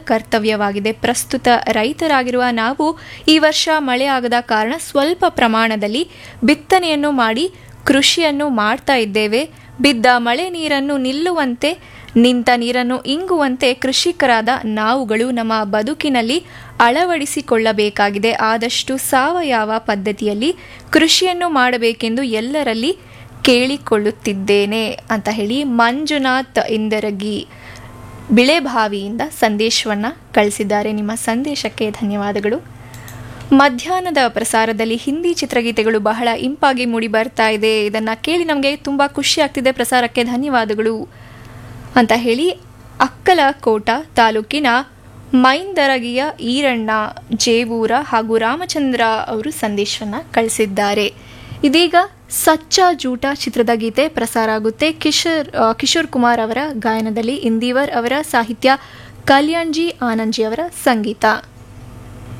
ಕರ್ತವ್ಯವಾಗಿದೆ ಪ್ರಸ್ತುತ ರೈತರಾಗಿರುವ ನಾವು ಈ ವರ್ಷ ಮಳೆ ಆಗದ ಕಾರಣ ಸ್ವಲ್ಪ ಪ್ರಮಾಣದಲ್ಲಿ ಬಿತ್ತನೆಯನ್ನು ಮಾಡಿ ಕೃಷಿಯನ್ನು ಮಾಡ್ತಾ ಇದ್ದೇವೆ ಬಿದ್ದ ಮಳೆ ನೀರನ್ನು ನಿಲ್ಲುವಂತೆ ನಿಂತ ನೀರನ್ನು ಇಂಗುವಂತೆ ಕೃಷಿಕರಾದ ನಾವುಗಳು ನಮ್ಮ ಬದುಕಿನಲ್ಲಿ ಅಳವಡಿಸಿಕೊಳ್ಳಬೇಕಾಗಿದೆ ಆದಷ್ಟು ಸಾವಯವ ಪದ್ಧತಿಯಲ್ಲಿ ಕೃಷಿಯನ್ನು ಮಾಡಬೇಕೆಂದು ಎಲ್ಲರಲ್ಲಿ ಕೇಳಿಕೊಳ್ಳುತ್ತಿದ್ದೇನೆ ಅಂತ ಹೇಳಿ ಮಂಜುನಾಥ್ ಇಂದರಗಿ ಬಿಳೆಭಾವಿಯಿಂದ ಸಂದೇಶವನ್ನು ಕಳಿಸಿದ್ದಾರೆ ನಿಮ್ಮ ಸಂದೇಶಕ್ಕೆ ಧನ್ಯವಾದಗಳು ಮಧ್ಯಾಹ್ನದ ಪ್ರಸಾರದಲ್ಲಿ ಹಿಂದಿ ಚಿತ್ರಗೀತೆಗಳು ಬಹಳ ಇಂಪಾಗಿ ಮೂಡಿ ಬರ್ತಾ ಇದೆ ಇದನ್ನು ಕೇಳಿ ನಮಗೆ ತುಂಬ ಖುಷಿ ಆಗ್ತಿದೆ ಪ್ರಸಾರಕ್ಕೆ ಧನ್ಯವಾದಗಳು ಅಂತ ಹೇಳಿ ಅಕ್ಕಲಕೋಟ ತಾಲೂಕಿನ ಮೈಂದರಗಿಯ ಈರಣ್ಣ ಜೇವೂರ ಹಾಗೂ ರಾಮಚಂದ್ರ ಅವರು ಸಂದೇಶವನ್ನು ಕಳಿಸಿದ್ದಾರೆ ಇದೀಗ ಸಚ್ಚಾ ಜೂಟ ಚಿತ್ರದ ಗೀತೆ ಪ್ರಸಾರ ಆಗುತ್ತೆ ಕಿಶೋರ್ ಆ, ಕಿಶೋರ್ ಕುಮಾರ್ ಅವರ ಗಾಯನದಲ್ಲಿ ಇಂದಿವರ್ ಅವರ ಸಾಹಿತ್ಯ ಕಲ್ಯಾಣ್ಜಿ ಆನಂದ್ಜಿ ಅವರ ಸಂಗೀತ